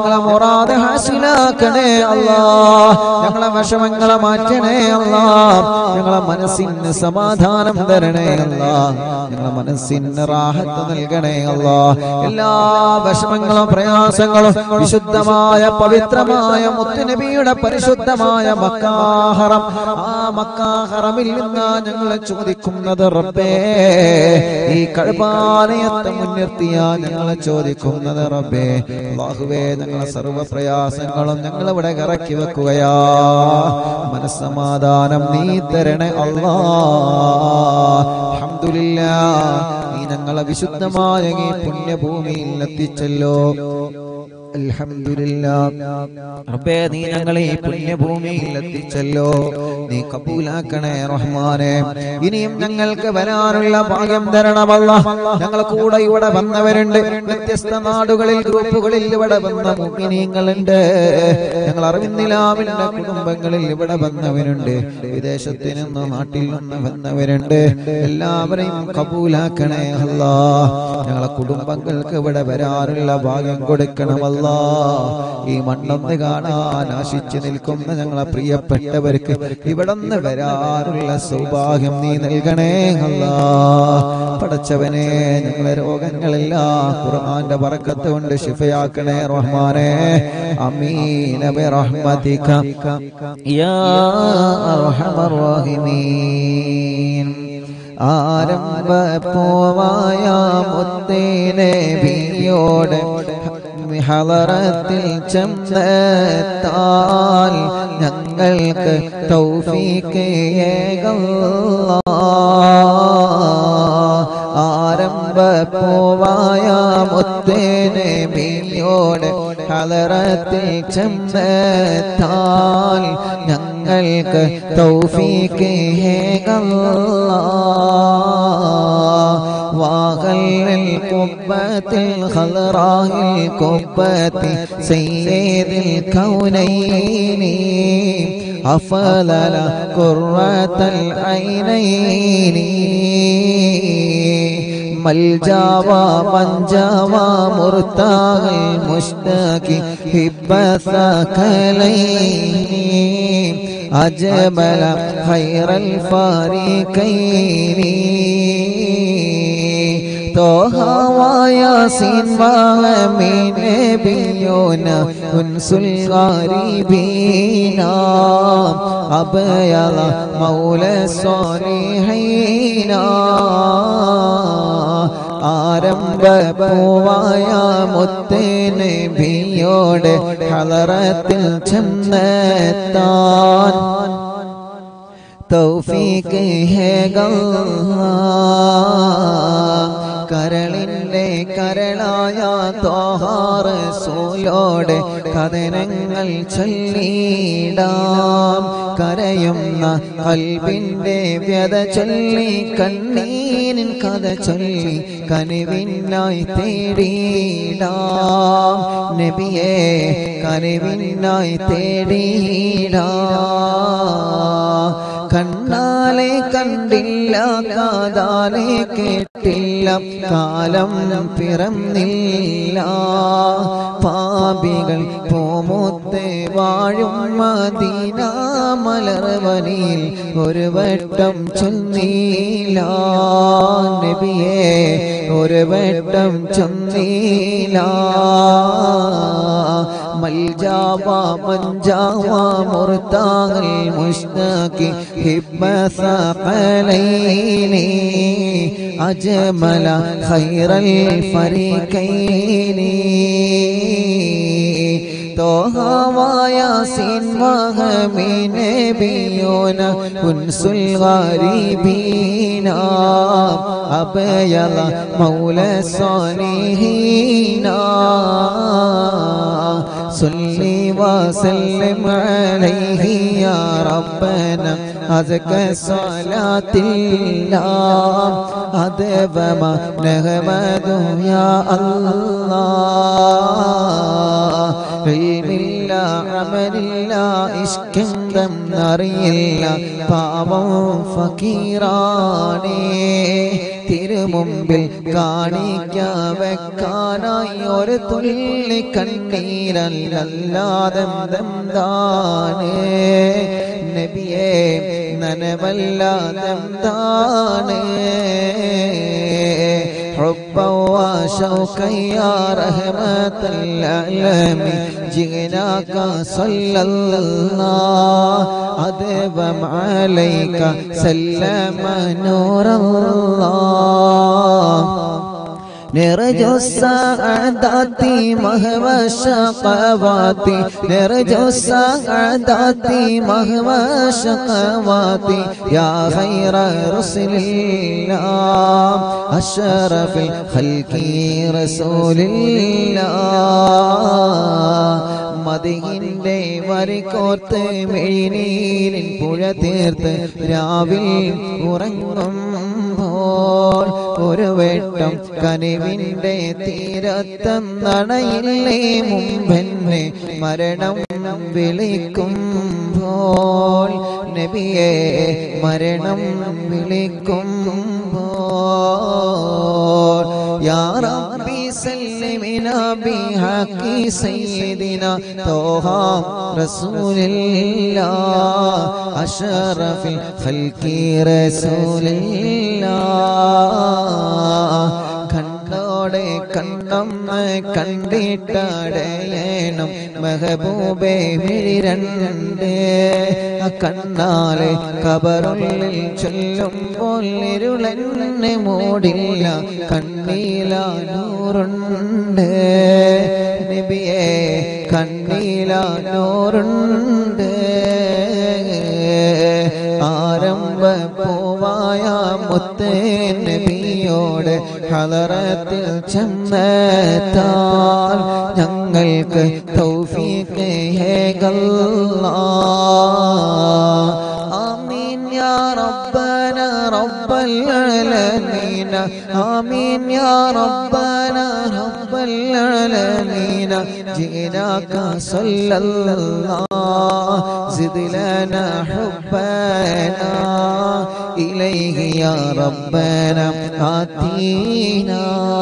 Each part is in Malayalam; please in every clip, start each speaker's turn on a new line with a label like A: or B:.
A: ഞങ്ങളെ മുറാദ് ഹാസിലാക്കണേ അല്ലാ ഞങ്ങളെ വിഷമങ്ങളെ മാറ്റണേ അല്ലാ ഞങ്ങളെ മനസ്സിന് സമാധാനം തരണേ അല്ലാ ഞങ്ങളെ മനസ്സിന് റാഹത്ത് നൽകണേ അല്ലാ എല്ലാ വിഷമങ്ങളും പ്രയാസങ്ങളും വിശുദ്ധമായ പവിത്രമായ മുത്തുനബിയുടെ പരിശുദ്ധമായ മക്കാഹറം ആ മക്കാഹറമിൽ നിന്ന് ഞങ്ങൾ ചോദിക്കുന്നത് റബ്ബേ ഈ കഴപാലയത്തെ മുൻനിർത്തിയാ ഞങ്ങൾ ചോദിക്കുന്നത് റബ്ബേ അല്ലാഹുവേ ഞങ്ങളെ സർവ്വ പ്രയാസങ്ങളും ഞങ്ങൾ ഇവിടെ ഇറക്കി വെക്കുകയാ മനസ്സമാധാനം നീ തരണേ അല്ലാ അൽഹംദുലില്ലാ നീ ഞങ്ങളെ വിശുദ്ധമായ ഈ പുണ്യഭൂമിയിൽ എത്തിച്ചല്ലോ അൽഹംദുലില്ലാ റബ്ബേ നീ ഞങ്ങളെ ഈ പുണ്യഭൂമിയിൽ എത്തിച്ചല്ലോ നീ കബൂലാക്കണേ റഹ്മാനെ ഇനിയും ഞങ്ങൾക്ക് വരാനുള്ള ഭാഗ്യം തരണമല്ല ഞങ്ങൾ കൂടെ ഇവിടെ വന്നവരുണ്ട് വ്യത്യസ്ത നാടുകളിൽ ഗ്രൂപ്പുകളിൽ ഇവിടെ വന്ന മുഗ്നീങ്ങളുണ്ട് ഞങ്ങൾ അറിവിന്നിലാവിന്റെ കുടുംബങ്ങളിൽ ഇവിടെ വന്നവരുണ്ട് വിദേശത്ത് നിന്ന് നാട്ടിൽ നിന്ന് വന്നവരുണ്ട് എല്ലാവരെയും കബൂലാക്കണേ അല്ലാ ഞങ്ങളെ കുടുംബങ്ങൾക്ക് ഇവിടെ വരാനുള്ള ഭാഗ്യം കൊടുക്കണമല്ല ഈ മണ്ണൊന്ന് കാണാൻ ആശിച്ചു നിൽക്കുന്ന ഞങ്ങളെ പ്രിയപ്പെട്ടവർക്ക് ഇവിടെ നിന്ന് വരാനുള്ള സൗഭാഗ്യം നീ നൽകണേ അല്ലാ പടച്ചവനെ ഞങ്ങളെ രോഗങ്ങളെല്ലാം ഖുർആന്റെ ബറക്കത്ത് കൊണ്ട് ശിഫയാക്കണേ റഹ്മാനെ അമീന ബിറഹ്മതിക യാ അർഹമർ റഹീമീൻ ആരംഭപ്പൂവായ മുത്തേനെ ബിയോട് ഹലറത്തിൽ ചെന്നെത്താൽ ഞങ്ങൾക്ക് തൗഫീക്ക് ആരംഭപ്പൂവായ മുത്തേനെ ബിയോട് ഹലറത്തിൽ ചെന്നെത്താൽ ഞങ്ങൾക്ക് തൗഫീക്ക് واغل القبة الخضراء القبة سيد الكونين أفضل قرة العينين ملجاوى منجاوى مرتاح المشتاق حب ثقلين أجمل خير الفارقين طه وياسين وامين بيونا انس الغاربين أبيض مولى الصالحين ആരംഭപ്പൂവായ മുത്തേനെ ബിയോടെ ഹലറത്തിൽ ചെന്നെത്താൻ തൗഫീക്ക് കരളിന്റെ കരളായ തോഹാറ് സൂലോട് കഥനങ്ങൾ ചൊല്ലിടാം കരയുന്ന കൽവിന്റെ വ്യത ചൊല്ലി കണ്ണീരിൻ കഥ ചൊല്ലി കനിവിനായി തേടിയിടാം നബിയെ കനിവിനായി തേടിയിടാം കണ്ണാലെ കണ്ടില്ല കാതാലെ കേട്ടില്ല കാലം പിറന്നില്ല പാപികൾ പോമുത്തെ വാഴും മദീന മലർവനിൽ ഒരു വട്ടം ചൊന്നീല നബിയെ ഒരു വട്ടം ചൊന്നീല മൽജാവ മഞ്ചാവ മുർത്താൽ മുഷ്താഖി ഹിബ്ബ സഖലൈനി അജ്മല ഖൈറൽ ഫരീഖൈനി طه وياسين وهمين بيونا انس الغريبين أبيض مولى الصالحين صلي وسلم عليه يا ربنا أزكى صلاة الله أدب ما نغمد يا الله علമില്ല അമലില്ല ഇഷ്കെന്തെന്നറിയില്ല പാവം ഫക്കീറാണേ തിരുമുമ്പിൽ കാണിക്ക വെക്കാനായി ഒരു തുള്ളി കണ്ണീരല്ലാതെ എന്താണ് നബിയെ നനവല്ലാതെന്താണ് حبا وشوقا يا رحمة العالمين جئناك صلى الله أدبم عليك سلم نور الله نرجو السعادات مهما الشقوات نرجو السعادات مهما الشقوات يا خير رسل الله أشرف الخلق رسول الله മതിയിന്റെ വരിക്കോർത്ത് മെഴിനീരിൻ പുഴ തീർത്ത് രാവിൽ ഉറങ്ങുമ്പോൾ ഒരു വെട്ടം കനിവിന്റെ തീരത്തം നടയില്ലേ മുമ്പെന്നെ മരണം വിളിക്കുമ്പോൾ നബിയെ മരണം വിളിക്കുമ്പോൾ യാ റബ്ബി സല്ലിമിനാ ബിഹഖി സയ്യിദിനാ തോഹ റസൂലില്ലാ അഷ്റഫിൽ ഖൽഖി റസൂലില്ലാ കണ്ണോടെ കണ്ണമ്മ കണ്ടിട്ടടയണം മെഹബൂബെ മിഴിരണ്ട് ആ കണ്ണാലെ കബറുള്ളിൽ ചൊല്ലുമ്പോൾ ഇരുളെന്നെ മൂടില്ല കണ്ണീലാനൂറുണ്ട് നബിയെ കണ്ണീലാനൂറുണ്ട് ആരംഭ പൂവായ മുത്തേ നബിയോട് ഹലറത്തിൽ ചെന്നെത്താൻ ഞങ്ങൾക്ക് തൗഫീഖ് ഹേഗല്ലാ ആമീൻ യാ റബ്ബന റബ്ബൽ ആലമീൻ ആമീൻ യാ റബ്ബന റബ്ബൽ ആലമീൻ ജിനാക സല്ലല്ലാഹ് زد لنا حبنا إليه يا ربنا آتينا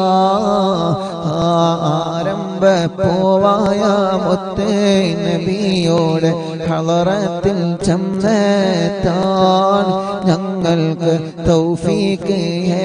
A: ആരംഭ പോവായ മുത്ത് നബിയോട് ഹളറത്തിൽ ചെന്നെത്താൻ ഞങ്ങൾക്ക് തൗഫീക്ക്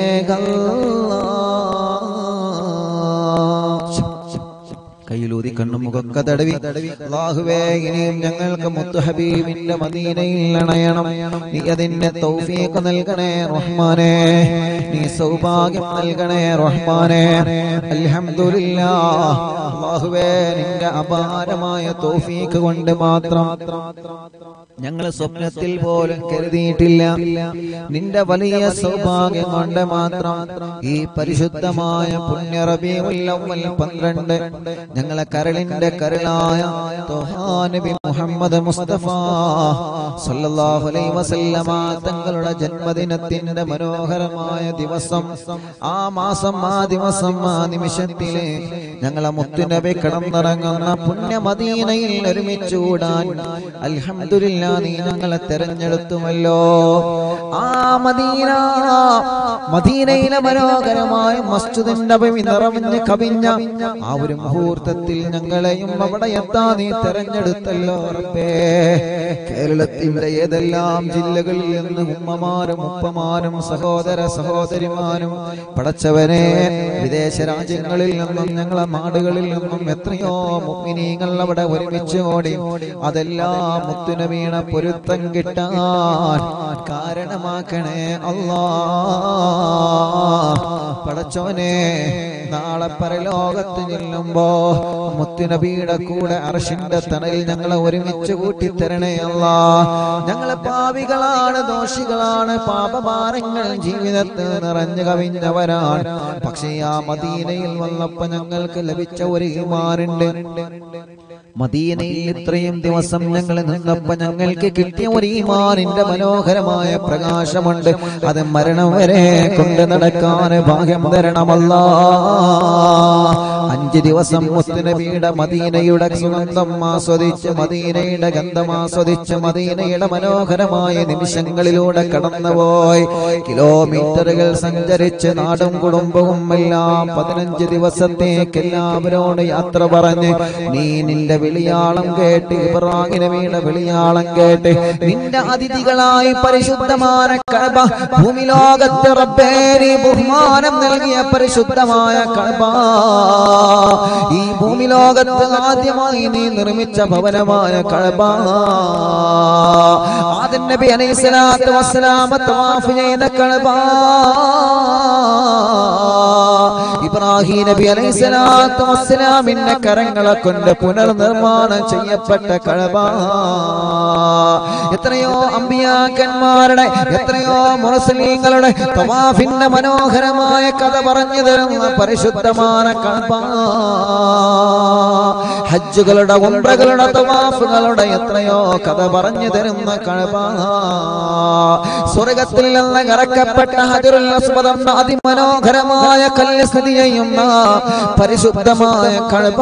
A: കയ്യിലൂതി കണ്ണും മുഖക്ക തടവി അല്ലാഹുവേ ഇനിയും ഞങ്ങൾക്ക് മുത്തു ഹബീബിന്റെ മദീനയിൽ അണയണം നീ അതിന്റെ തൗഫീഖ് നൽകണേ റഹ്മാനേ നീ സൗഭാഗ്യം നൽകണേ റഹ്മാനേ അൽഹംദുലില്ലാ അല്ലാഹുവേ നിന്റെ അപാരമായ തൗഫീഖ് കൊണ്ട് മാത്രം ഞങ്ങൾ സ്വപ്നത്തിൽ പോലും കരുതിയിട്ടില്ല നിന്റെ വലിയ സൗഭാഗ്യം കൊണ്ട് മാത്രം ഈ പരിശുദ്ധമായ പുണ്യറബിയുൽ പന്ത്രണ്ട് ഞങ്ങളെ കരളിന്റെ കരളായ ത്വഹാ നബി മുഹമ്മദ് മുസ്തഫ സല്ലല്ലാഹു അലൈഹി വസല്ലമ തങ്ങളുടെ ജന്മദിനത്തിന്റെ മനോഹരമായ ദിവസം ആ മാസം ആ ദിവസം ആ നിമിഷത്തിലെ ഞങ്ങളെ മുത്തുനബി കിടന്നിറങ്ങുന്ന പുണ്യമദീനയിൽ ഒരുമിച്ച് കൂടാൻ അൽഹംദുലില്ലാ നീ ഞങ്ങളെ തെരഞ്ഞെടുത്തുമല്ലോ ആ മദീന മദീനയിലെ മനോഹരമായ മസ്ജിദിന്റെ നബവി നിറഞ്ഞ് കവിഞ്ഞ ആ ഒരു മുഹൂർത്തത്തിൽ ഞങ്ങളെയും അവിടെ എത്താ നീ തെരഞ്ഞെടുത്തല്ലോ റബ്ബേ കേരളത്തിന്റെ ഏതെല്ലാം ജില്ലകളിൽ നിന്ന് ഉമ്മമാരും ഉപ്പമാരും സഹോദര സഹോദരിമാരും പടച്ചവനെ വിദേശ രാജ്യങ്ങളിൽ നിന്നും ഞങ്ങളെ നാടുകളിൽ നിന്നും എത്രയോ മുഗ്മിനീങ്ങൾ അവിടെ ഒരുമിച്ച് ഓടി അതെല്ലാം മുത്തുന വീണ പൊരുത്തം കിട്ടാൻ കാരണമാക്കണേ അല്ലാ പടച്ചോനെ നാളെ പരലോകത്ത് ചെല്ലുമ്പോ മുത്തുനബിയുടെ കൂടെ അർഷിന്റെ തണലിൽ ഞങ്ങളെ ഒരുമിച്ച് കൂട്ടിത്തരണേ അല്ല ഞങ്ങളെ പാവികളാണ് ദോഷികളാണ് പാപഭാരങ്ങൾ ജീവിതത്തിൽ നിറഞ്ഞു കവിഞ്ഞവരാണ് പക്ഷേ ആ മദീനയിൽ വന്നപ്പോ ഞങ്ങൾക്ക് ലഭിച്ച ഒരു ഈമാനുണ്ട് മദീനയിൽ ഇത്രയും ദിവസം ഞങ്ങൾ നിന്നപ്പോ ഞങ്ങൾക്ക് കിട്ടിയ ഒരു ഈമാനിന്റെ മനോഹരമായ പ്രകാശമുണ്ട് അത് മരണം വരെ കൊണ്ട് നടക്കാൻ ഭാഗ്യം തരണമല്ല അഞ്ച് ദിവസം മുത്തുനബിയുടെ മദീനയുടെ സുഗന്ധം ആസ്വദിച്ച് മദീനയുടെ ഗന്ധം ആസ്വദിച്ച് മദീനയുടെ മനോഹരമായ നിമിഷങ്ങളിലൂടെ കടന്നുപോയി കിലോമീറ്ററുകൾ സഞ്ചരിച്ച് നാടും കുടുംബവും എല്ലാം പതിനഞ്ച് ദിവസത്തേക്ക് എല്ലാവരോട് യാത്ര പറഞ്ഞ് നീ നിന്റെ വിളിയാളം കേട്ട് ഇബ്രാഹിം നബിയുടെ വിളിയാളം കേട്ട് നിന്റെ അതിഥികളായി പരിശുദ്ധമായ കഴബ ഭൂമി ലോകത്ത് റബ്ബേ നീ ബഹുമാനം നൽകിയ പരിശുദ്ധമായ കഴബ ഈ ഭൂമി ലോകത്ത് ആദ്യമായി നീ നിർമ്മിച്ച ഭവനമായ കഴബ ആദൻ നബി അലൈഹി സ്വലാത്തു വസ്സലാമ തവാഫ് ചെയ്ത കഴബ ഇബ്രാഹിം നബി അലൈഹി സ്വലാത്തു വസ്സലാമിന്റെ കരങ്ങളെ കൊണ്ട് പുനർനിർമ്മാണം ചെയ്യപ്പെട്ട കഴബ എത്രയോ അമ്പിയാക്കന്മാരുടെ എത്രയോ മുസ്ലിങ്ങളുടെ തവാഫിന്റെ മനോഹരമായ കഥ പറഞ്ഞു തരുന്ന പരിശുദ്ധമായ കഴബ ഹജ്ജുകളുടെ ഉംറകളുടെ തവാഫുകളുടെ എത്രയോ കഥ പറഞ്ഞു തരുന്ന കഴബ സ്വർഗത്തിൽ നിന്ന് കറക്കപ്പെട്ട ഹജറുൽ അസ്വദം എന്ന അതിമനോഹരമായ കല്ല് സ്ഥിതി ചെയ്യുന്ന പരിശുദ്ധമായ കഴബ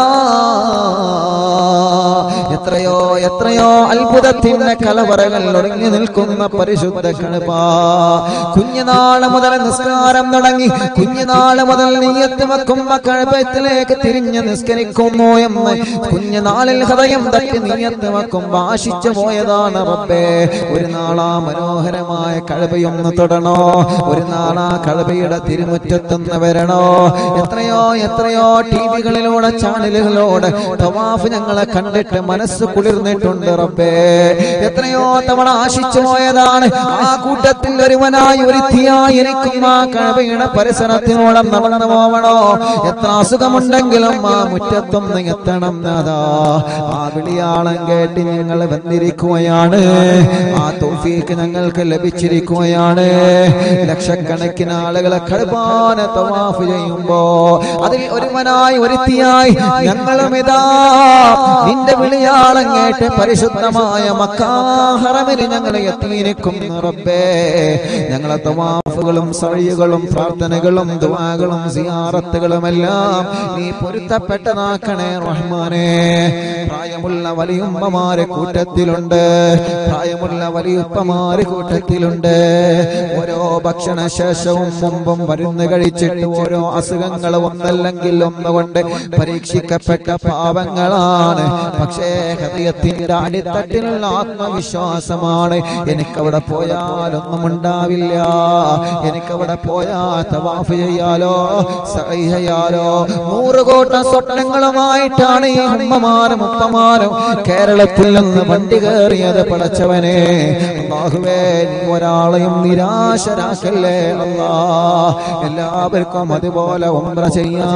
A: എത്രയോ എത്രയോ അത്ഭുതത്തിന്റെ കലവറകൾ ഒടുങ്ങി നിൽക്കുന്ന പരിശുദ്ധ കഴബ കുഞ്ഞുനാള് മുതൽ നിസ്കാരം തുടങ്ങി കുഞ്ഞുനാള് മുതൽ നെയ്യത്ത് വെക്കുമ്പോ കഴബത്തിലേക്ക് തിരിഞ്ഞ് നിസ്കരിക്കുന്നു എന്ന് കുഞ്ഞുനാളിൽ ഹൃദയം തട്ടി നെയ്യത്ത് വെക്കുമ്പോ ആശിച്ചു പോയതാണ് റബ്ബേ ഒരു നാളാ മനോഹരമായ കഴബയൊന്ന് തൊടണോ ഒരു നാളാ കഴബയുടെ തിരുമുറ്റത്തുനിന്ന് വരണോ എത്രയോ എത്രയോ ടി വികളിലൂടെ ചാനലുകളിലൂടെ തവാഫ് ഞങ്ങളെ കണ്ടിട്ട് മനസ്സ് കുളിർന്നിട്ടുണ്ട് റബ്ബേ എത്രയോ തവണ ആശിച്ചു പോയതാണ് ആ കൂട്ടത്തിൽ ഒരുവനായി ഒരുത്തിയായി എനിക്കും ആ കഴബയുടെ പരിസരത്തിലൂടെ നടന്നു പോവണോ എത്ര അസുഖമുണ്ടെങ്കിലും ആ മുറ്റത്തൊന്ന് എത്തണം നാഥാ ആ വിളിയാളം കേട്ട് ഞങ്ങൾ വന്നിരിക്കുകയാണ് ആ തോഫീക്ക് ഞങ്ങൾക്ക് ലഭിച്ചിരിക്കുകയാണ് ലക്ഷക്കണക്കിന് ആളുകളെ കടുപ്പാന തവാഫ് ചെയ്യുമ്പോ അതിൽ ഒരുവനായി ഒരുത്തിയായി ഞങ്ങളും ഇതാ നിന്റെ വിളിയാളം കേട്ട് പരിശുദ്ധമായ മക്കാഹറമിന് ഞങ്ങൾ എത്തിയിരിക്കുന്നു റബ്ബേ ഞങ്ങളെ തവാഫുകളും സഴിയുകളും പ്രാർത്ഥനകളും ദുവാകളും സിയാറത്തുകളും എല്ലാം നീ പൊരുത്തപ്പെട്ടതാക്കണേ റഹ്മാനെ പ്രായമുള്ള വലിയുമ്മമാരെ കൂട്ടത്തിലുണ്ട് പ്രായമുള്ള വലിയുപ്പമാര് കൂട്ടത്തിലുണ്ട് ഓരോ ഭക്ഷണ ശേഷവും മുമ്പും മരുന്ന് കഴിച്ചിട്ട് ഓരോ അസുഖങ്ങൾ ഒന്നല്ലെങ്കിൽ ഒന്നുകൊണ്ട് പരീക്ഷിക്കപ്പെട്ട പാവങ്ങളാണ് പക്ഷേ ഹൃദയത്തിന്റെ അടിത്തട്ടിലുള്ള ആത്മവിശ്വാസമാണ് എനിക്കവിടെ പോയാലൊന്നും ഉണ്ടാവില്ല എനിക്കവിടെ പോയാ തവാഫ് ചെയ്യാലോ സഹി ചെയ്യാലോ നൂറ് കോട്ട സ്വപ്നങ്ങളുമായിട്ടാണ് ഈ ഉമ്മമാരും ഉപ്പമാരും കേരളത്തിൽ നിന്ന് വണ്ടി കയറിയത് പടച്ചവനെ അള്ളാഹുവേ നീ ഒരാളെയും നിരാശരാക്കല്ലേ അല്ലാ എല്ലാവർക്കും അതുപോലെ ഉംറ ചെയ്യാൻ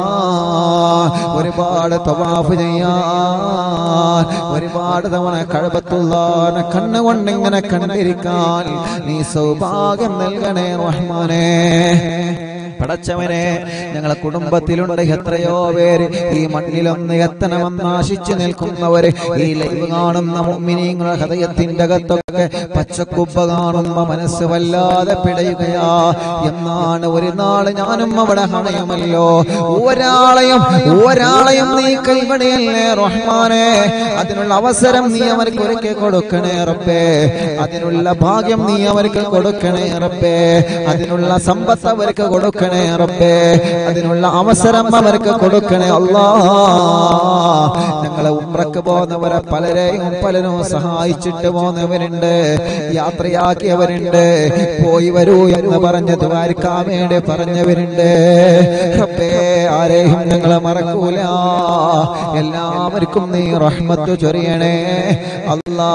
A: ഒരുപാട് തവാഫ് ചെയ്യാൻ ഒരുപാട് തവണ കഴപത്തുള്ള കണ്ണുകൊണ്ട് ഇങ്ങനെ കണ്ടിരിക്കാൻ നീ സൗഭാഗ്യം നൽകണേ റഹ്മാനേ പടച്ചവനെ ഞങ്ങളെ കുടുംബത്തിലുണ്ട് എത്രയോ പേര് ഈ മണ്ണിലൊന്ന് എത്തണമെന്ന് ആശിച്ചു നിൽക്കുന്നവര് ഈ ലൈവ് കാണുന്ന മുമ്മിനീങ്ങളുടെ ഹൃദയത്തിന്റെ അകത്തൊക്കെ പച്ചക്കുബ്ബ കാണുമ്പോ മനസ്സ് വല്ലാതെ പിടയുകയാ എന്നാണ് ഒരു നാള് ഞാനും അവിടെ ഹണയുമല്ലോ ഒരാളെയും ഒരാളെയും നീ കൈവടിയല്ലേ റഹ്മാനെ അതിനുള്ള അവസരം നീ അവർക്ക് ഒരുക്കി കൊടുക്കണേ റബ്ബേ അതിനുള്ള ഭാഗ്യം നീ അവർക്ക് കൊടുക്കണേ റബ്ബേ അതിനുള്ള സമ്പത്ത് അവർക്ക് കൊടുക്കണേ റബ്ബേ അതിനുള്ള അവസരം അവർക്ക് കൊടുക്കണേ അല്ലാ ഞങ്ങളെ ഉമ്രക്ക് പോകുന്നവരെ പലരെയും പലരും സഹായിച്ചിട്ട് പോകുന്നവരുണ്ട് യാത്രയാക്കിയവരുണ്ട് പോയി വരൂ എന്ന് പറഞ്ഞ് ദ്വാരക്കാൻ വേണ്ടി പറഞ്ഞവരുണ്ട് റബ്ബേ ആരെയും ഞങ്ങളെ മറക്കൂല എല്ലാവർക്കും നീ റഹ്മത്ത് ചൊരിയണേ അല്ലാ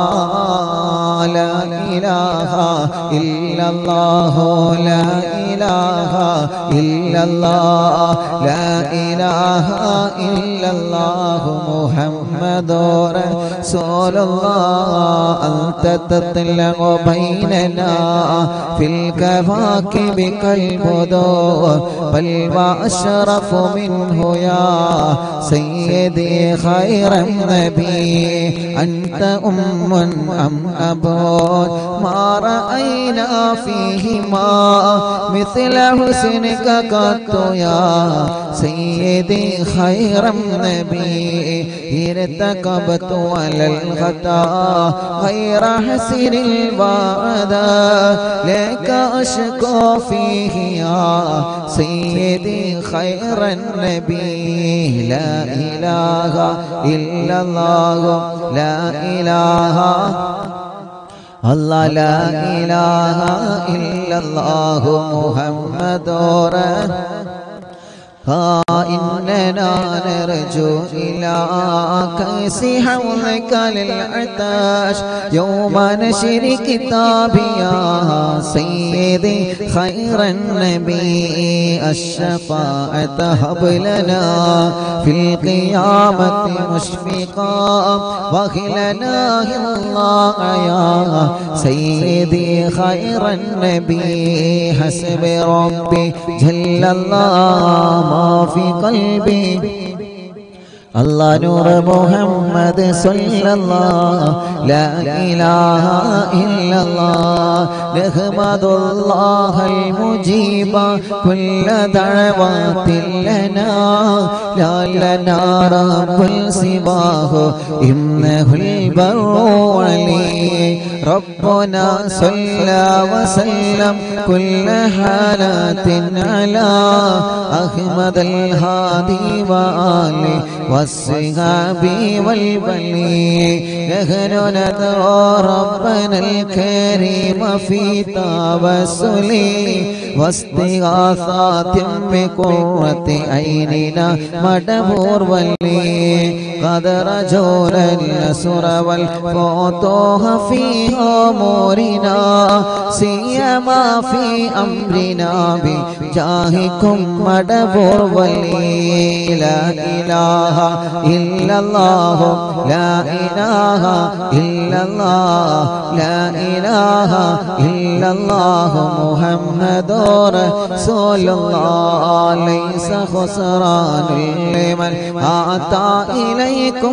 A: ലാ ഇലാഹ ഇല്ലല്ലാഹു ലാ ഇലാഹ ഇല്ലല്ലാഹ് ലാ ഇലാഹ ഇല്ലല്ലാഹു محمد رسول الله أنت تطلع بيننا في الكواكب كالبدور بل وأشرف منه يا سيدي خير النبي أنت أم أم أبو ما رأينا فيهما مثل حسنك قط يا سيدي خير النبي ارتكبت على الخطا غير حسن البعد لك أشكو فيه يا سيدي خير النبي لا إله إلا الله لا إله الله لا إله إلا الله محمد رسول ها إننا نرجو إلى كيس حولك للعطاش يوم نشر كتابي يا سيدي خير النبي الشفاعة هب لنا في القيامة مشفقا وخلنا الله يا سيدي خير النبي حسب ربي جل الله ما في قلبي الله نور محمد صلى الله لا إله إلا الله نحمد الله المجيب كل دعوات لنا لا لنا رب سواه إنه البر ولي ربنا صلى وسلم كل حالات على أحمد الهادي وآله والصحاب والبلي نحن ندعو ربنا الكريم في توسل واستغاثات بقرة عيننا مدبور ولي قد رجونا النصر والفتوح في أمورنا سيما في أمرنا بجاهكم مدبور ولي لا إله إلا الله لا إله إلا الله لا إله إلا الله محمد رسول الله ليس خسران لمن أتى إليكم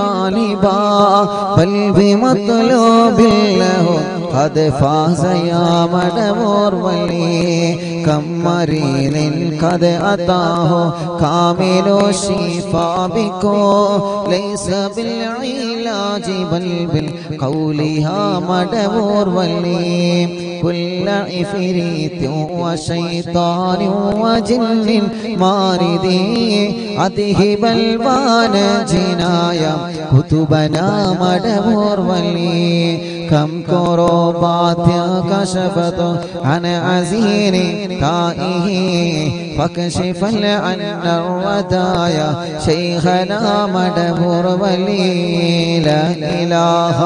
A: طالبا بل بمطلوب له قد فاز يا مدمور ولي كم مريض قد أتاه كامل الشفاء بكو ليس بالعلاج بل بالقول يا مدمور ولي كل عفريت وشيطان وجن مارد أذهب البان جنايا كتبنا مدمور ولي كم كروبات كشفت عن عزير تائه فاكشف عن الردايا شيخنا مدبور ولي لا إله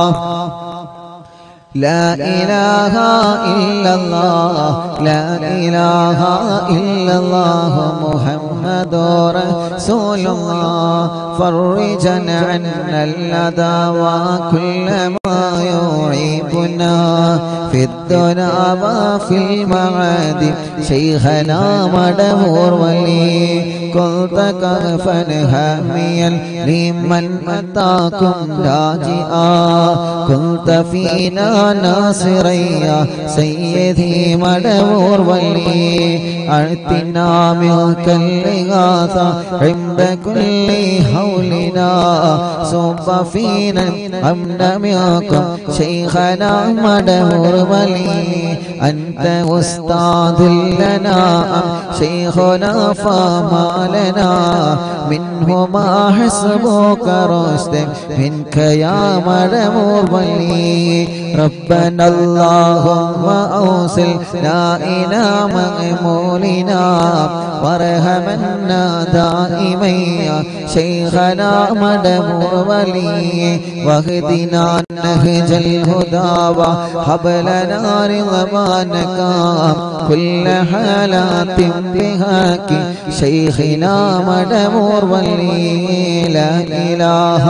A: لا إله إلا الله لا إله إلا الله محمد رسول الله فرجا عنا الأذى وكل ما يعيبنا في الدنيا وفي المعاد شيخنا مدهور ولي كنت كهفا هاميا لمن أتاكم راجعا كنت فينا ناصريا سيدي مدهور ولي أعطنا منك الإغاثة عند كل هولنا صب فينا الأمن منكم شيخنا مدهور ولي أنت أستاذ لنا أم شيخنا فما لنا منه ما حسبك رشد منك يا مدمور ولي ربنا اللهم أوصلنا إلى مأمولنا وارحمنا دائما يا شيخنا مدمر ولي واهدنا نهج الهدى وهب لنا رضوانك كل حالات بهاك شيخنا مدمور ولي لا إله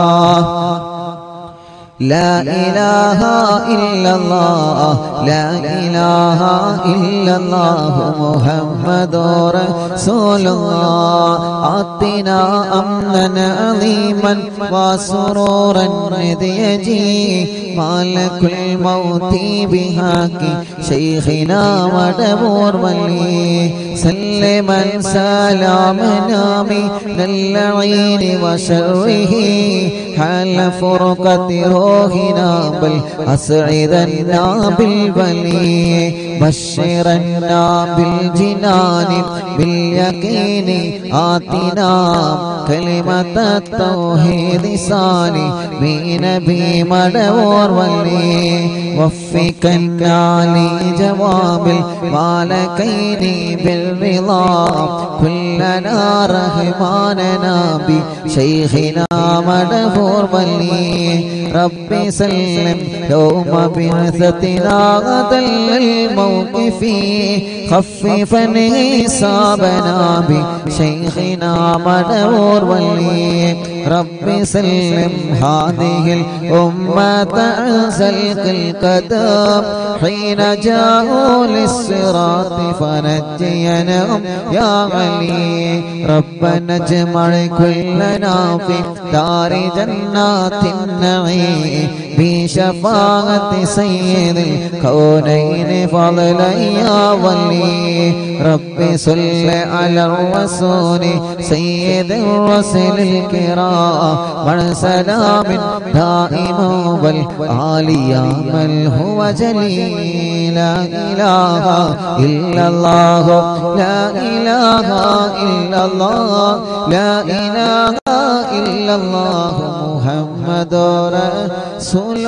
A: لا إله إلا الله لا إله إلا الله محمد رسول الله آتنا أمنا عظيما وسرورا إذ يجي مالك الموت بهاك شيخنا ودبور ولي سلما سلامنا من اللعين وشره حال فرقة روحنا بل أسعدنا بالبلي بشرنا بالجنان باليقين آتنا كلمة التوحيد صالي بنبي مدور ولي وفقنا لجواب المالكين بالرضا كلنا رحماننا بشيخنا مدفور ولي ربي سلم يوم بعثتنا غدا الموقف خففا حسابنا بشيخنا مدفور ولي ربي سلم هذه الأمة عن سلق القدم حين جاءوا للصراط فنجينهم يا علي ربنا اجمع كلنا في دار جنات النعيم بشفاعة سيد الكونين فضلا يا ولي ربي صل على الرسول سيد الرسل الكرام والسلام دائم والآل يا من هو جليل لا إله إلا الله لا إله إلا الله لا إله إلا الله محمد رسول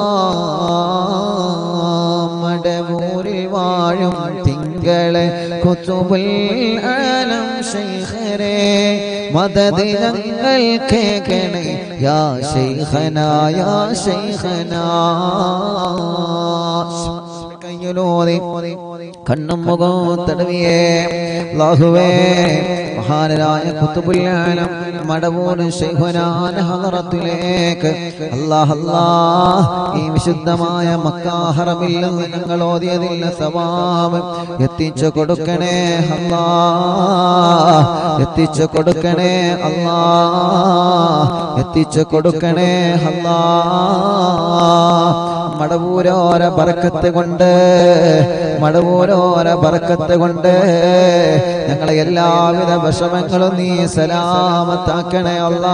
A: الله മടവൂരിൽ വാഴും തിങ്കളെ കുത്തുബുൽ ആലം ശൈഖരെ മദത് ഞങ്ങൾ കേൾക്കണേ യാ ശൈഖന യാ ശൈഖന കയ്യിലോതി കണ്ണും മുഖവും തടവിയേ ലാഹുവേ മഹാനരായ കുത്തുബുല്ലാലം മടവൂർ ശൈഖനാൻ ഹളറത്തിലേക്ക് അല്ലാഹ് അല്ലാഹ് ഈ വിശുദ്ധമായ മക്കാഹറമിൽ നിന്ന് ഞങ്ങൾ ഓതിയതില്ല സവാബ് എത്തിച്ചു കൊടുക്കണേ അല്ലാ എത്തിച്ചു കൊടുക്കണേ അല്ലാ എത്തിച്ചു കൊടുക്കണേ അല്ലാ മടവൂരോര ബറക്കത്ത് കൊണ്ട് മടവൂരോര ബറക്കത്ത് കൊണ്ട് ഞങ്ങളെ എല്ലാവിധ വിഷമങ്ങളും നീ സലാമത്താക്കണേ അല്ലാ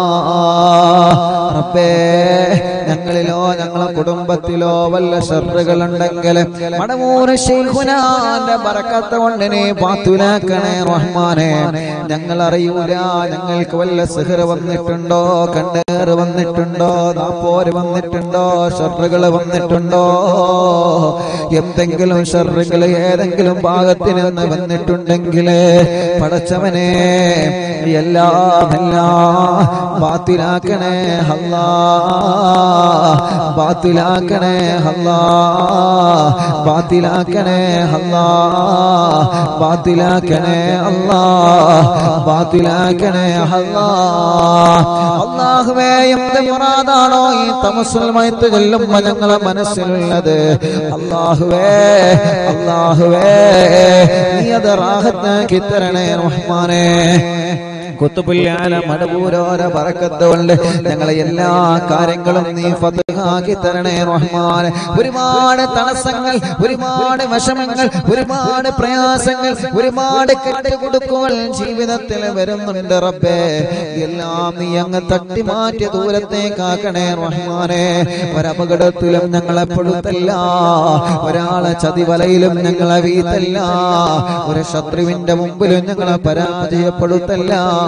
A: റബ്ബേ ഞങ്ങളിലോ ഞങ്ങളെ കുടുംബത്തിലോ വല്ല ഷർറുകൾ ഉണ്ടെങ്കിൽ മടവൂര് ശൈഖുനാന്റെ ബറക്കത്ത് കൊണ്ട് നീ പാത്തുലാക്കണേ റഹ്മാനെ ഞങ്ങൾ അറിയൂല ഞങ്ങൾക്ക് വല്ല സിഹർ വന്നിട്ടുണ്ടോ കണ്ണേറ് വന്നിട്ടുണ്ടോ നാപ്പോര് വന്നിട്ടുണ്ടോ ഷർറുകൾ വന്നിട്ടുണ്ടോ എന്തെങ്കിലും ഷർറുകൾ ഏതെങ്കിലും ഭാഗത്ത് നിന്ന് വന്നിട്ടുണ്ടെങ്കിൽ പടച്ചവനെ എല്ലാം എല്ലാം ബാത്തിലാക്കണേ അല്ലാ ബാത്തിലാക്കണേ അല്ലാ ബാത്തിലാക്കണേ അല്ലാ ബാത്തിലാക്കണേ അല്ലാ ബാത്തിലാക്കണേ അല്ലാ അള്ളാഹുവേ എന്ത് മുറാദാണോ ഈ തമസുൽമയത്ത് ചൊല്ലുമ്പോ ഞങ്ങളെ മനസ്സിലുള്ളത് അള്ളാഹുവേ അള്ളാഹുവേ നീ അത് റാഹത്താക്കി തരണേ റഹ്മാനേ കുത്തുപുല്യാല മടപൂരോര പറക്കത്തുകൊണ്ട് ഞങ്ങളെ എല്ലാ കാര്യങ്ങളും നീ ഫതഹാക്കി തരണേ റഹ്മാൻ ഒരുപാട് തടസ്സങ്ങൾ ഒരുപാട് വിഷമങ്ങൾ ഒരുപാട് പ്രയാസങ്ങൾ ഒരുപാട് കെട്ടുകൊടുക്കുകൾ ജീവിതത്തിൽ വരുന്നുണ്ട് റബ്ബേ എല്ലാം നീ അങ്ങ് തട്ടി മാറ്റി ദൂരത്തേക്കാക്കണേ റഹ്മാനെ ഒരപകടത്തിലും ഞങ്ങളെ പെടുത്തല്ല ഒരാളെ ചതിവലയിലും ഞങ്ങളെ വീത്തല്ല ഒരു ശത്രുവിന്റെ മുമ്പിലും ഞങ്ങളെ പരാജയപ്പെടുത്തല്ല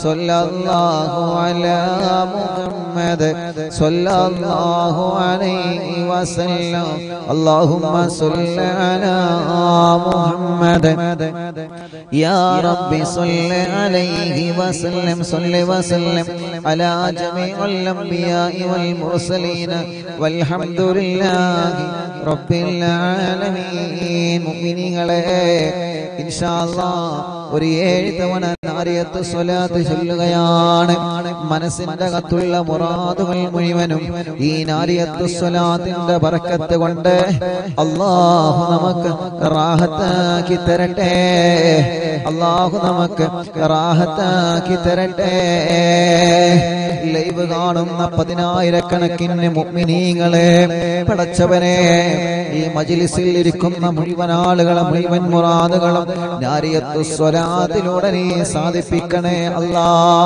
A: സല്ലല്ലാഹു അലാ മുഹമ്മദ് സല്ലല്ലാഹു അലൈഹി വസല്ലം اللهم صل على محمد يا رب صل عليه وسلم صل وسلم على جميع الأنبياء والمرسلين والحمد لله رب العالمين മുഅ്മിനീങ്ങളെ ഇൻഷാ അല്ലാഹ് ഒരു ഏഴ് തവണ നാരിയത്ത് സ്വലാത്ത് ചൊല്ലുകയാണ് മനസ്സിന്റെ അകത്തുള്ള മുറാദുകൾ മുഴുവനും ഈ നാരിയത്ത് സ്വലാത്തിന്റെ ബറക്കത്ത് കൊണ്ട് അള്ളാഹു നമുക്ക് റാഹത്താക്കി തരട്ടെ അള്ളാഹു നമുക്ക് റാഹത്താക്കി തരട്ടെ ലൈവ് കാണുന്ന പതിനായിരക്കണക്കിന് മുഅ്മിനീങ്ങളെ പടച്ചവനെ ഈ മജിലിസിൽ ഇരിക്കുന്ന മുഴുവൻ ആളുകളെ മുഴുവൻ മുറാദുകളും നാരിയത്തു സ്വലാത്തിലൂടെ നീ സാധിപ്പിക്കണേ അല്ലാ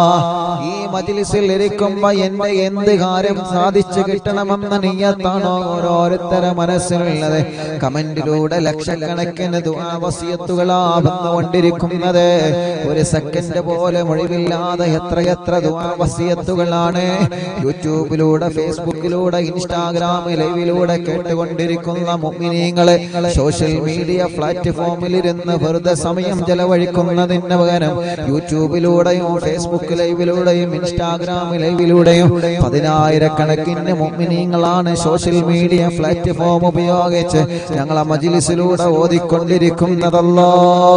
A: ഈ മജിലിസിൽ ഇരിക്കുമ്പോ എന്റെ എന്ത് കാര്യം സാധിച്ചു കിട്ടണമെന്ന നീയത്താണോ ഓരോരുത്തരെ മനസ്സിലുള്ളത് കമന്റിലൂടെ ലക്ഷക്കണക്കിന് ദുആവസിയത്തുകളാ വന്നുകൊണ്ടിരിക്കുന്നത് ഒരു സെക്കൻഡ് പോലെ ഒഴിവില്ലാതെ എത്രയെത്ര ദുആവസിയത്തുകളാണ് യൂട്യൂബിലൂടെ ഫേസ്ബുക്കിലൂടെ ഇൻസ്റ്റാഗ്രാം ലൈവിലൂടെ കേട്ടുകൊണ്ടിരിക്കുന്ന മുഅ്മിനീങ്ങളെ സോഷ്യൽ മീഡിയ പ്ലാറ്റ്ഫോമിൽ ഇരുന്ന് വെറുതെ സമയം ചെലവഴിക്കുന്നതിന് പകരം യൂട്യൂബിലൂടെയും ഫേസ്ബുക്ക് ലൈവിലൂടെയും ഇൻസ്റ്റാഗ്രാം ലൈവിലൂടെയും പതിനായിരക്കണക്കിന് മുഅ്മിനീങ്ങളാണ് സോഷ്യൽ മീഡിയ പ്ലാറ്റ്ഫോം ഉപയോഗിച്ച് ഞങ്ങളെ മജിലിസിലൂടെ ഓതിക്കൊണ്ടിരിക്കുന്നതല്ലോ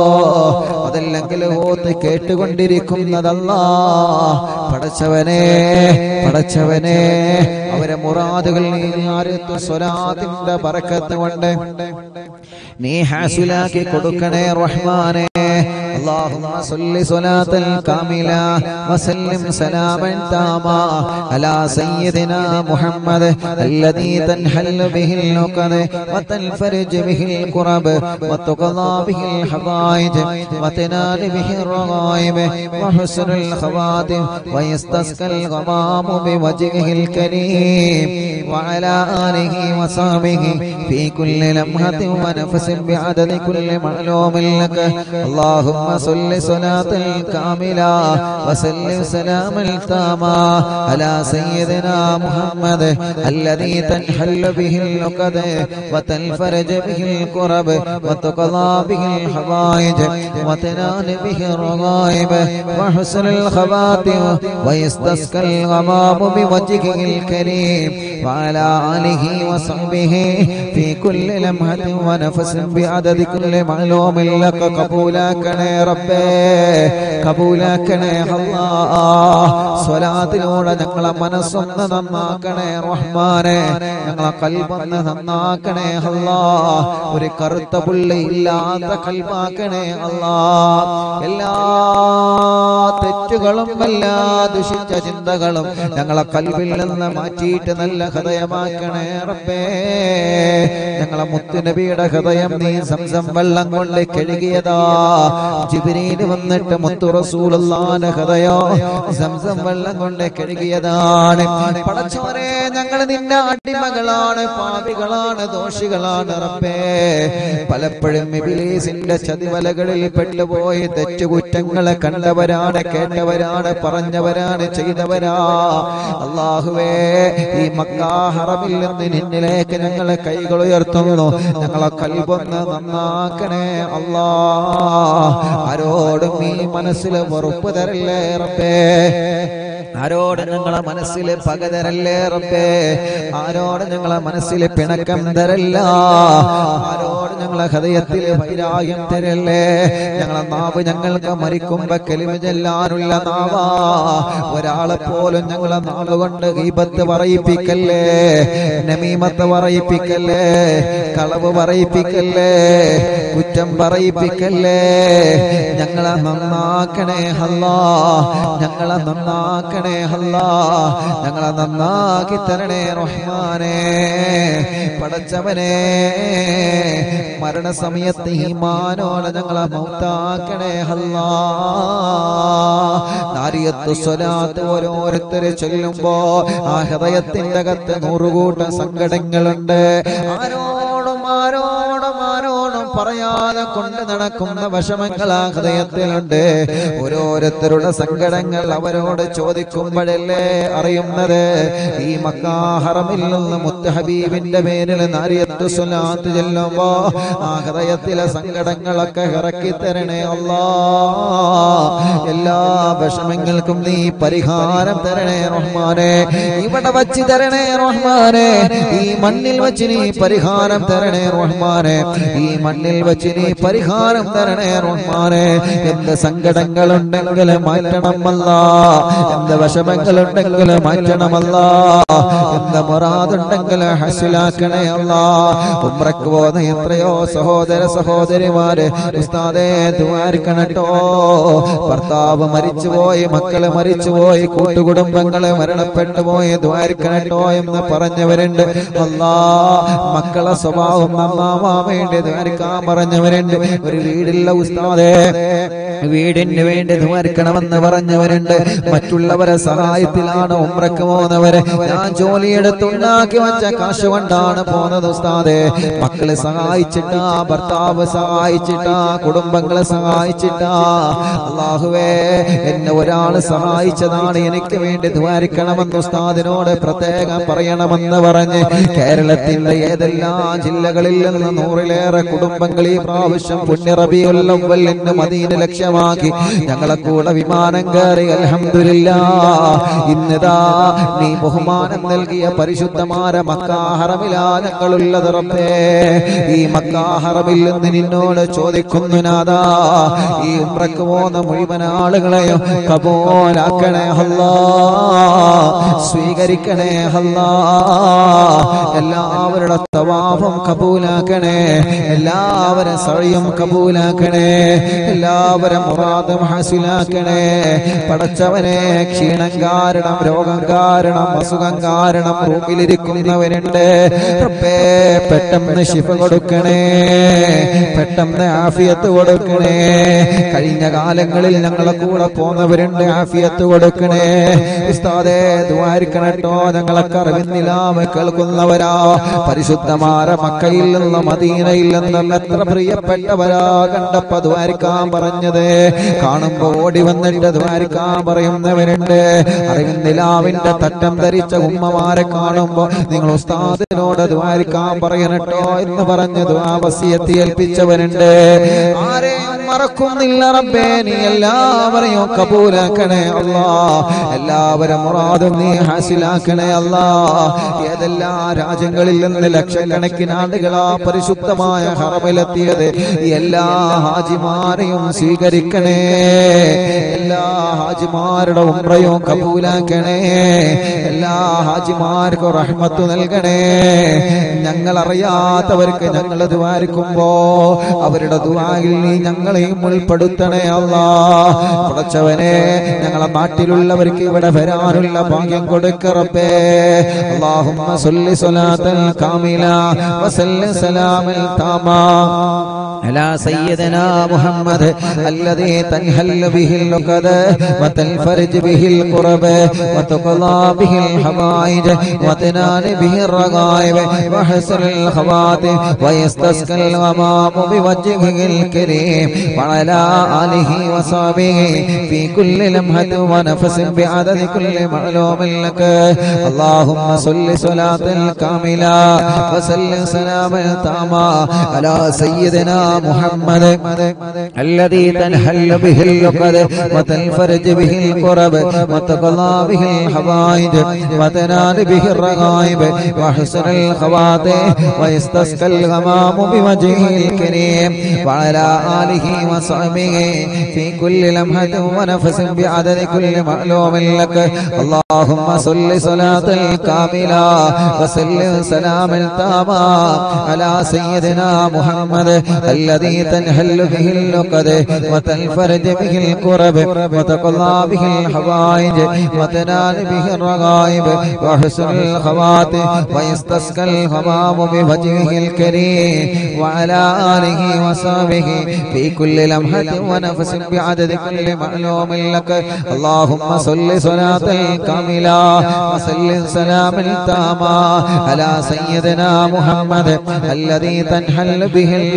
A: അതല്ലെങ്കിൽ ഓത്ത് കേട്ടുകൊണ്ടിരിക്കുന്നതല്ലോ പടച്ചവനെ പടച്ചവനെ അവരെ മുറാദുകൾ നീ ആരത്തു സ്വലാത്തിന്റെ ബറക്കത്ത് കൊണ്ട് നീ ഹാസുലാക്കി കൊടുക്കണേ റഹ്മാനെ اللهم صل صلاة كاملة وسلم سلاما تاما على سيدنا محمد الذي تنحل به العقد وتنفرج به الكرب وتقضى به الحوائج وتنال به الرغائب وحسن الخواتم ويستسقى الغمام بوجهه الكريم وعلى آله وصحبه في كل لمحة ونفس بعدد كل معلوم لك اللهم صل صلاة كاملة وسلم سلاما تاما على سيدنا محمد الذي تنحل به العقد وتنفرج به الكرب وتقضى به الحوائج وتنال به الرغائب وحسن الخواتم ويستسقى الغمام بوجهه الكريم وعلى آله وصحبه في كل لمحة ونفس بعدد كل معلوم لك قبولاكنا يا ربي കബൂലാക്കണേ അല്ലാ സ്വലാത്തിലൂടെ ഞങ്ങളെ മനസ്സൊന്ന് നന്നാക്കണേ റഹ്മാനെ ഞങ്ങളെ കൽബൊന്ന് നന്നാക്കണേ അല്ലാ ഒരു കറുത്ത പുള്ളി ഇല്ലാത്ത കൽബാക്കണേ അല്ലാ എല്ലാ തെറ്റുകളും എല്ലാ ദുഷിച്ച ചിന്തകളും ഞങ്ങളെ കൽവിൽ നിന്ന് മാറ്റിയിട്ട് നല്ല ഹൃദയമാക്കണേ റബ്ബേ ഞങ്ങളെ മുത്തുനബിയുടെ ഹൃദയം നീ സംസം വെള്ളം കൊണ്ട് കഴുകിയതാ ജിബിരിയിൽ വന്നിട്ട് മുത്തു റസൂലുള്ളാന്റെ ഹൃദയോ സംസം വെള്ളം കൊണ്ട് കഴുകിയതാണ് പടച്ചോരെ ഞങ്ങൾ നിന്റെ അടിമകളാണ് പാപികളാണ് ദോഷികളാണ് റബ്ബേ പലപ്പോഴും ഇബിലീസിന്റെ ചതിവലകളിൽ പെട്ടുപോയി തെറ്റുകുറ്റങ്ങളെ കണ്ടവരാണ് കേട്ടവരാണ് പറഞ്ഞവരാണ് ചെയ്തവരാ അള്ളാഹുവേ ഈ മക്കാ ഹറമിൽ നിന്ന് നിന്നിലേക്ക് ഞങ്ങളെ കൈകൾ ഉയർത്തുന്നു ഞങ്ങളെ കൽബൊന്ന് നന്നാക്കണേ അല്ലാ ആരോടും ഈ മനസ്സിൽ വെറുപ്പ് തരല്ലേ റബ്ബേ ആരോട് ഞങ്ങളെ മനസ്സിൽ പക തരല്ലേ റബ്ബേ ആരോട് ഞങ്ങളെ മനസ്സിൽ പിണക്കം തരല്ല ആരോട് ഞങ്ങളെ ഹൃദയത്തിൽ വൈരാഗ്യം തരല്ലേ ഞങ്ങളെ നാവ് ഞങ്ങൾക്ക് മരിക്കുമ്പോ കെലിമ ചെല്ലാനുള്ള നാവാ ഒരാളെ പോലും ഞങ്ങളെ നാവ് കൊണ്ട് ഗീപത്ത് പറയിപ്പിക്കല്ലേ നമീമത്ത് പറയിപ്പിക്കല്ലേ കളവ് പറയിപ്പിക്കല്ലേ കുറ്റം പറയിപ്പിക്കല്ലേ ഞങ്ങളെ നന്നാക്കണേ അല്ലാ ഞങ്ങളെ നന്നാക്കണേ അല്ലാ ഞങ്ങളെ നന്നാക്കി തരണേ റഹ്മാനേ പടച്ചവനെ മരണസമയത്ത് ഈമാനോടെ ഞങ്ങളെ മൗത്താക്കണേ അല്ലാ നാരിയത്ത് സ്വലാത്ത് ഓരോരുത്തരെ ചൊല്ലുമ്പോ ആ ഹൃദയത്തിന്റെ അകത്ത് നൂറുകൂട്ടം സങ്കടങ്ങളുണ്ട് ആരോടും ആരോടും ആരോടും പറയാൻ പറയാതെ കൊണ്ട് നടക്കുന്ന വിഷമങ്ങൾ ആ ഹൃദയത്തിലുണ്ട് ഓരോരുത്തരുടെ സങ്കടങ്ങൾ അവരോട് ചോദിക്കുമ്പോഴല്ലേ അറിയുന്നത് ഈ മക്കാഹറമിൽ നിന്ന് മുത്ത് ഹബീബിന്റെ പേരിൽ നാരിയത്ത് സ്വലാത്ത് ചെല്ലുമ്പോ ആ ഹൃദയത്തിലെ സങ്കടങ്ങളൊക്കെ ഇറക്കി തരണേ അല്ലാ എല്ലാ വിഷമങ്ങൾക്കും നീ പരിഹാരം തരണേ റഹ്മാനെ ഇവിടെ വച്ച് തരണേ റഹ്മാനെ ഈ മണ്ണിൽ വച്ച് നീ പരിഹാരം തരണേ റഹ്മാനെ ഈ മണ്ണിൽ വച്ച് നീ പരിഹാരം തരണേ റഹ്മാനെ എന്ത് സങ്കടങ്ങളുണ്ടെങ്കിൽ മാറ്റണമല്ല എന്ത് വിഷമങ്ങളുണ്ടെങ്കിൽ മാറ്റണമല്ല എന്ത് മുറാദുണ്ടെങ്കിൽ ഹസിലാക്കണേ അല്ല ഉമ്രക്ക് പോകുന്ന എത്രയോ സഹോദര സഹോദരിമാര് ഉസ്താദേ ദ്വാരിക്കണട്ടോ ഭർത്താവ് മരിച്ചുപോയി മക്കള് മരിച്ചുപോയി കൂട്ടുകുടുംബങ്ങള് മരണപ്പെട്ടു പോയി ദ്വാരിക്കണട്ടോ എന്ന് പറഞ്ഞവരുണ്ട് അല്ലാ മക്കളെ സ്വഭാവം നന്നാവാൻ വേണ്ടി ദ്വാരിക്കാൻ പറഞ്ഞവരുണ്ട് ഒരു വീടില്ല ഉസ്താദേ വീടിന് വേണ്ടി ദ്വാരിക്കണമെന്ന് പറഞ്ഞവരുണ്ട് മറ്റുള്ളവരെ സഹായത്തിലാണ് ഉമ്രക്ക് പോകുന്നവര് ഞാൻ ജോലിയെടുത്തുണ്ടാക്കി വെച്ച കാശ് കൊണ്ടാണ് പോകുന്നത് ഉസ്താദേ മക്കളെ സഹായിച്ചിട്ടാ ഭർത്താവ് സഹായിച്ചിട്ടാ കുടുംബങ്ങളെ സഹായിച്ചിട്ടാ അള്ളാഹുവേ എന്നെ ഒരാള് സഹായിച്ചതാണ് എനിക്ക് വേണ്ടി ദ്വാരിക്കണമെന്ന് ഉസ്താദിനോട് പ്രത്യേകം പറയണമെന്ന് പറഞ്ഞ് കേരളത്തിന്റെ ഏതെല്ലാം ജില്ലകളിൽ നിന്ന് നൂറിലേറെ കുടുംബങ്ങൾ ഈ പ്രാവശ്യം പുണ്യറബിയുല്ലവലിന് മദീന ലക്ഷ്യമാക്കി ഞങ്ങളെ കൂടെ വിമാനം കയറി അൽഹംദുലില്ലാ ഇന്നിതാ നീ ബഹുമാനം നൽകിയ പരിശുദ്ധമാര മക്കാഹറമിലാ ഞങ്ങളുള്ളത് റബ്ബേ ഈ മക്കാഹറമിൽ നിന്ന് നിന്നോട് ചോദിക്കുന്നു നാദാ ഈ ഉമ്രക്ക് പോകുന്ന മുഴുവൻ ആളുകളെയും കബോലാക്കണേ അല്ലാ സ്വീകരിക്കണേ അല്ലാ എല്ലാവരുടെ തവാഫും കബൂലാക്കണേ എല്ലാവരും സഴിയും കബൂലാക്കണേ എല്ലാവരും മുറാദും ഹാസിലാക്കണേ പടച്ചവനെ ക്ഷീണം കാരണം രോഗം കാരണം അസുഖം കാരണം റൂമിലിരിക്കുന്നവരുണ്ട് റബ്ബേ പെട്ടെന്ന് ശിഫ കൊടുക്കണേ പെട്ടെന്ന് ആഫിയത്ത് കൊടുക്കണേ കഴിഞ്ഞ കാലങ്ങളിൽ ഞങ്ങളെ കൂടെ പോന്നവരുണ്ട് ആഫിയത്ത് കൊടുക്കണേ ഉസ്താദേ ദ്വാരിക്കണട്ടോ ഞങ്ങളൊക്കെ അറിവിന്നില്ലാമ കേൾക്കുന്നവരാ പരിശുദ്ധമാര മക്കയിൽ നിന്ന് മദീനയിൽ നിന്നും എത്ര പ്രിയപ്പെട്ടവരാ കണ്ടപ്പോ ദ്വാരിക്കാൻ പറഞ്ഞത് കാണുമ്പോ ഓടി വന്നിട്ട് ദ്വാരിക്കാൻ പറയുന്നവരുണ്ട് അറിവിന്നിലാവിന്റെ തട്ടം ധരിച്ച ഉമ്മമാരെ കാണുമ്പോ നിങ്ങൾ ഉസ്താദിനോട് ദ്വാരിക്കാൻ പറയണട്ടോ എന്ന് പറഞ്ഞ് ദ്വാവസിയത്തി ഏൽപ്പിച്ചവരുണ്ട് ആരെയും മറക്കുന്നില്ല റബ്ബേ നീ എല്ലാവരെയും കബൂലാക്കണേ അല്ലാ എല്ലാവരും മുറാദും നീ ഹാസിലാക്കണേ അല്ലാ ഏതെല്ലാ രാജ്യങ്ങളിൽ നിന്ന് ലക്ഷക്കണക്കിന് ആളുകളാ പരിശുദ്ധമായ ഹറമിലെത്തിയത് എല്ലാ ഹാജിമാരെയും സ്വീകരിക്കണേ എല്ലാ ഹാജിമാരുടെ ഉമ്രയും കബൂലാക്കണേ എല്ലാ ഹാജിമാർക്കും റഹ്മത്ത് നൽകണേ ഞങ്ങൾ അറിയാത്തവർക്ക് ഞങ്ങൾ ദ്വാരിക്കുമ്പോ അവരുടെ ദ്വായിൽ നീ ഞങ്ങളെയും ഉൾപ്പെടുത്തണേ അല്ലാ പടച്ചവനെ ഞങ്ങളെ നാട്ടിലുള്ളവർക്ക് ഇവിടെ വരാനുള്ള ഭാഗ്യം കൊടുക്കറപ്പേ അല്ലാഹുമ്മ സല്ലി സ്വലാത്തൽ കാമില വസല്ലി സലാമൽ താമാ على سيدنا محمد الذي تنحل به العقد وتنفرج به القرب وتقضى به الحوائج وتنال به الرغائب وحسن الخواتم ويستسقى الغمام بوجهه الكريم وعلى آله وصحبه في كل لمحة ونفس بعدد كل معلوم لك اللهم صل صلاة كاملة وسلم سلاما تاما على سيدنا محمد الذي تنحل به اللقد وتنفرج به الكرب وتقضى به الحوائج وتنال به الرغائب وحسن الخواطر ويستسقى الغمام بوجهه الكريم وعلى آله وصحبه في كل لمحة ونفس بعدد كل معلوم لك اللهم صل صلاة كاملة وسلم سلاما تاما على سيدنا محمد الذي تنحل به اللقد وتنفرج به الكرب وتقضى به الحوائج وتنال به الرغائب وحسن الخواتم ويستسقى الغمام بوجهه الكريم وعلى آله وصحبه في كل لمحة ونفس بعدد كل معلوم لك اللهم صل صلاة كاملة وسلم سلاما تاما على سيدنا محمد الذي تنحل به اللقد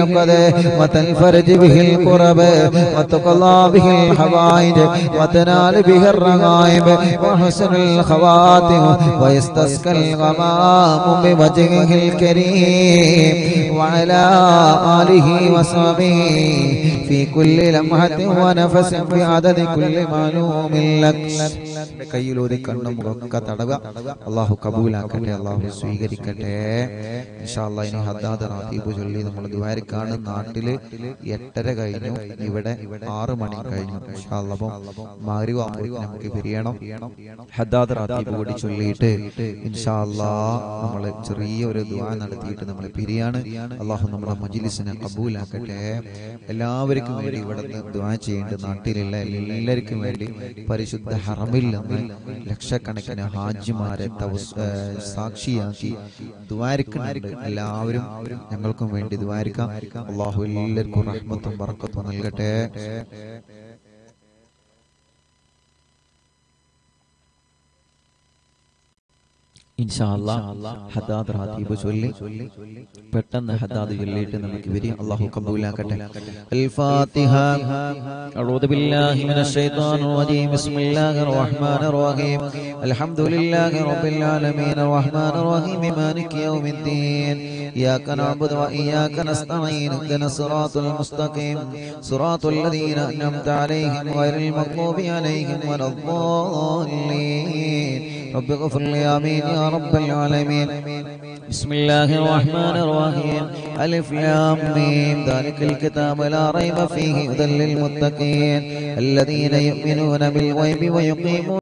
A: وتنفرج به الكرب وتقضى به الحوائج وتنال به الرغائب وحسن الخواتم ويستسقى الغمام بوجهه الكريم وعلى آله وصحبه في كل لمحة ونفس بعدد كل معلوم لك കയ്യിലൂതി കണ്ണും മുഖമൊക്കെ തടവുക അള്ളാഹു കബൂലാക്കട്ടെ അള്ളാഹു സ്വീകരിക്കട്ടെ ഇൻഷാ അല്ലാ ഇനി ഹദ്ദാദ് റാത്തീബ് ചൊല്ലി നമ്മൾ ദുബാരിക്കാണ് നാട്ടില് എട്ടര കഴിഞ്ഞു ഇവിടെ ആറ് മണി കഴിഞ്ഞു ഇൻഷാ അല്ലാ അപ്പം മാറിവാകുമ്പോൾ നമുക്ക് പിരിയണം ഹദ്ദാദ് റാത്തീബ് കൂടി ചൊല്ലിയിട്ട് ഇൻഷാ അല്ലാ നമ്മൾ ചെറിയൊരു ദുആ നടത്തിയിട്ട് നമ്മൾ പിരിയാണ് അള്ളാഹു നമ്മുടെ മജ്ലിസിനെ കബൂലാക്കട്ടെ എല്ലാവർക്കും വേണ്ടി ഇവിടെ നിന്ന് ദുആ ചെയ്യേണ്ട നാട്ടിലുള്ള എല്ലാവർക്കും വേണ്ടി പരിശുദ്ധ ഹറമിൽ നിന്ന് ലക്ഷക്കണക്കിന് ഹാജിമാരെ തവസ്- ഏഹ് സാക്ഷിയാക്കി ദ്വാരിക്കുന്നുണ്ട് എല്ലാവരും ഞങ്ങൾക്കും വേണ്ടി ദ്വാരിക്കാം അള്ളാഹു എല്ലാവർക്കും റഹ്മത്തും ബർക്കത്തും നൽകട്ടെ ഇൻഷാ അല്ലാ ഹദാദ് റാത്തീബ് ചൊല്ലി പെട്ടെന്ന് ഹദാദ് ചൊല്ലിയിട്ട് നമുക്ക് വരും അള്ളാഹു കബൂലാക്കട്ടെ الفاتحة أعوذ بالله من الشيطان الرجيم بسم الله الرحمن الرحيم الحمد لله رب العالمين الرحمن الرحيم مالك يوم الدين إياك نعبد وإياك نستعين اهدنا الصراط المستقيم صراط الذين أنعمت عليهم غير المغضوب عليهم ولا الضالين رب اغفر لي آمين يا رب العالمين بسم الله الرحمن الرحيم ألف لام ميم ذلك الكتاب لا ريب فيه هدى للمتقين الذين يؤمنون بالغيب ويقيمون